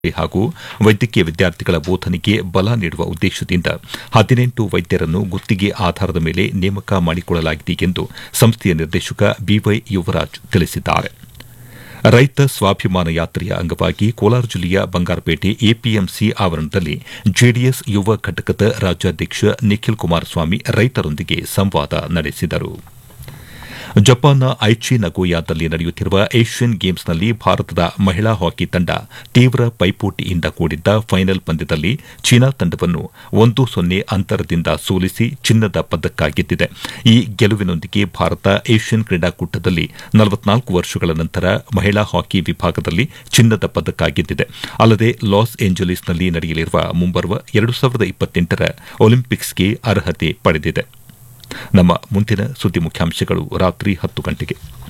ಹಾಗೂ ವೈದ್ಯಕೀಯ ವಿದ್ಯಾರ್ಥಿಗಳ ಬೋಧನೆಗೆ ಬಲ ನೀಡುವ ಉದ್ದೇಶದಿಂದ ಹದಿನೆಂಟು ವೈದ್ಯರನ್ನು ಗುತ್ತಿಗೆ ಆಧಾರದ ಮೇಲೆ ನೇಮಕ ಮಾಡಿಕೊಳ್ಳಲಾಗಿದೆ ಎಂದು ಸಂಸ್ಥೆಯ ನಿರ್ದೇಶಕ ಬಿವೈ ಯುವರಾಜ್ ತಿಳಿಸಿದ್ದಾರೆ ರೈತ ಸ್ವಾಭಿಮಾನ ಯಾತ್ರೆಯ ಅಂಗವಾಗಿ ಕೋಲಾರ ಜಿಲ್ಲೆಯ ಬಂಗಾರಪೇಟೆ ಎಪಿಎಂಸಿ ಆವರಣದಲ್ಲಿ ಜೆಡಿಎಸ್ ಯುವ ಘಟಕದ ರಾಜ್ಯಾಧ್ಯಕ್ಷ ನಿಖಿಲ್ ಕುಮಾರಸ್ವಾಮಿ ರೈತರೊಂದಿಗೆ ಸಂವಾದ ನಡೆಸಿದರು ಜಪಾನ್ನ ಐಚಿ ನಗೋಯಾದಲ್ಲಿ ನಡೆಯುತ್ತಿರುವ ಏಷ್ಯನ್ ಗೇಮ್ಸ್ನಲ್ಲಿ ಭಾರತದ ಮಹಿಳಾ ಹಾಕಿ ತಂಡ ತೀವ್ರ ಪೈಪೋಟಿಯಿಂದ ಕೂಡಿದ್ದ ಫೈನಲ್ ಪಂದ್ಯದಲ್ಲಿ ಚೀನಾ ತಂಡವನ್ನು ಒಂದು ಸೊನ್ನೆ ಅಂತರದಿಂದ ಸೋಲಿಸಿ ಚಿನ್ನದ ಪದಕ ಗೆದ್ದಿದೆ ಈ ಗೆಲುವಿನೊಂದಿಗೆ ಭಾರತ ಏಷ್ಯನ್ ಕ್ರೀಡಾಕೂಟದಲ್ಲಿ ನಲವತ್ನಾಲ್ಕು ವರ್ಷಗಳ ನಂತರ ಮಹಿಳಾ ಹಾಕಿ ವಿಭಾಗದಲ್ಲಿ ಚಿನ್ನದ ಪದಕ ಗೆದ್ದಿದೆ ಅಲ್ಲದೆ ಲಾಸ್ ಏಂಜಲೀಸ್ನಲ್ಲಿ ನಡೆಯಲಿರುವ ಮುಂಬರುವ ಎರಡು ಸಾವಿರದ ಇಪ್ಪತ್ತೆಂಟರ ಒಲಿಂಪಿಕ್ಸ್ಗೆ ಅರ್ಹತೆ ಪಡೆದಿದೆ ನಮ್ಮ ಮುಂದಿನ ಸುದ್ದಿ ಮುಖ್ಯಾಂಶಗಳು ರಾತ್ರಿ ಹತ್ತು ಗಂಟೆಗೆ